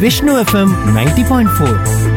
Vishnu FM ninety point four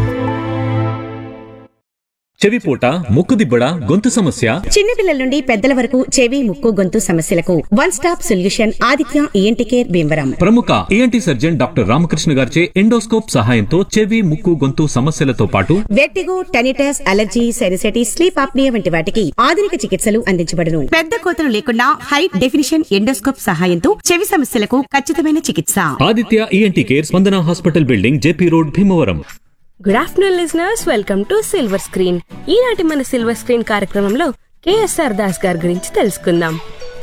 చెవిపూట ముక్కుదిబ్బడ గొంతు సమస్య చిన్నపిల్లల నుండి పెద్దల వరకు చెవి ముక్కు గొంతు సమస్యలకు one stop solution Aditya ENT care Bhimavaram ప్రముఖ ఈఎన్టీ సర్జన్ డాక్టర్ రామకృష్ణ గారిచే ఎండోస్కోప్ సహాయంతో చెవి ముక్కు గొంతు సమస్యలతో పాటు vertigo tinnitus allergy sinusitis sleep apnea వంటి వాటికి ఆధునిక చికిత్సలు అందించబడును పెద్ద కోతలు లేకుండా హై డెఫినిషన్ ఎండోస్కోప్ సహాయంతో చెవి సమస్యలకు ఖచ్చితమైన చికిత్స Aditya ENT care Spandana hospital building JP road Bhimavaram good afternoon listeners welcome to silver screen ఈనాటి మన సిల్వర్ స్క్రీన్ కార్యక్రమంలో కేఎస్ఆర్ దాస్ గారి గురించి తెలుసుకుందాం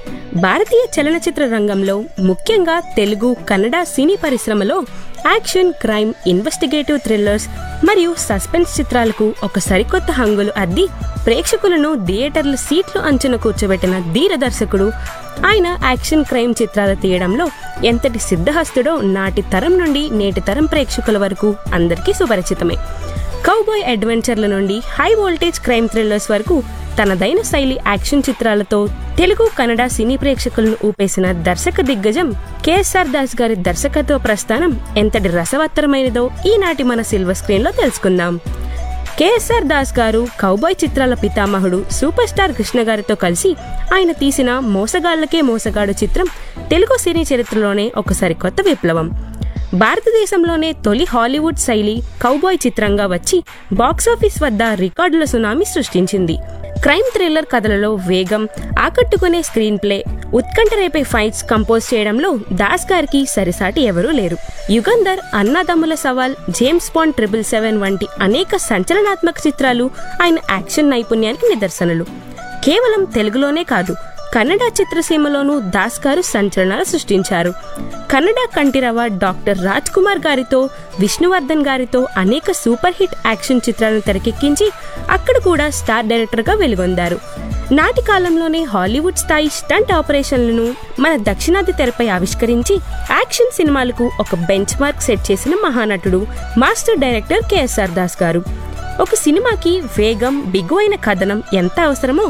భారతీయ చలనచిత్ర రంగంలో ముఖ్యంగా తెలుగు కన్నడ సినీ పరిశ్రమలో యాక్షన్ క్రైమ్ ఇన్వెస్టిగేటివ్ థ్రిల్లర్స్ మరియు సస్పెన్స్ చిత్రాలకు ఒక సరికొత్త హంగులు అద్ది ప్రేక్షకులను థియేటర్ల సీట్లు అంచున కూర్చోబెట్టిన ధీర దర్శకుడు ఆయన యాక్షన్ క్రైమ్ చిత్రాలు తీయడంలో ఎంతటి సిద్ధహస్తుడో నాటి తరం నుండి నేటి తరం ప్రేక్షకుల వరకు అందరికీ సుపరిచితమే కౌబాయ్ అడ్వెంచర్ల నుండి హై వోల్టేజ్ క్రైమ్ థ్రిల్లర్స్ వరకు తనదైన శైలి యాక్షన్ చిత్రాలతో తెలుగు కన్నడ సినీ ప్రేక్షకులను ఊపేసిన దర్శక దిగ్గజం కేఎస్ఆర్ దాస్ గారి దర్శకత్వ ప్రస్థానం ఎంతటి రసవత్తరమైనదో ఈనాటి మన సిల్వర్ స్క్రీన్ లో తెలుసుకుందాం కేఎస్ఆర్ దాస్ గారు కౌబాయ్ చిత్రాల పితామహుడు సూపర్ స్టార్ కృష్ణ గారితో కలిసి ఆయన తీసిన మోసగాళ్లకే మోసగాడు చిత్రం తెలుగు సినీ చరిత్రలోనే ఒక సరికొత్త విప్లవం భారతదేశంలోనే తొలి హాలీవుడ్ శైలి కౌబాయ్ చిత్రంగా వచ్చి బాక్సాఫీస్ వద్ద రికార్డుల సునామీ సృష్టించింది క్రైమ్ థ్రిల్లర్ కథలలో వేగం ఆకట్టుకునే స్క్రీన్ ప్లే ఉత్కంఠ రేపే ఫైట్స్ కంపోజ్ చేయడంలో దాస్ గారికి సరిసాటి ఎవరూ లేరు యుగంధర్ అన్నదమ్ముల సవాల్ జేమ్స్ బాండ్ ట్రిపుల్ సెవెన్ వంటి అనేక సంచలనాత్మక చిత్రాలు ఆయన యాక్షన్ నైపుణ్యానికి నిదర్శనలు కేవలం తెలుగులోనే కాదు కన్నడ చిత్రసీమలోనూ దాస్ గారు సంచలనాలు సృష్టించారు కన్నడ కంటిరవ డాక్టర్ రాజ్ కుమార్ గారితో విష్ణువర్ధన్ గారితో అనేక సూపర్ హిట్ యాక్షన్ చిత్రాలను తెరకెక్కించి అక్కడ కూడా స్టార్ డైరెక్టర్గా వెలుగొందారు నాటి కాలంలోనే హాలీవుడ్ స్థాయి స్టంట్ ఆపరేషన్లను మన దక్షిణాది తెరపై ఆవిష్కరించి యాక్షన్ సినిమాలకు ఒక బెంచ్ మార్క్ సెట్ చేసిన మహానటుడు మాస్టర్ డైరెక్టర్ కేఎస్ఆర్ దాస్ గారు ఒక సినిమాకి వేగం బిగువైన కథనం ఎంత అవసరమో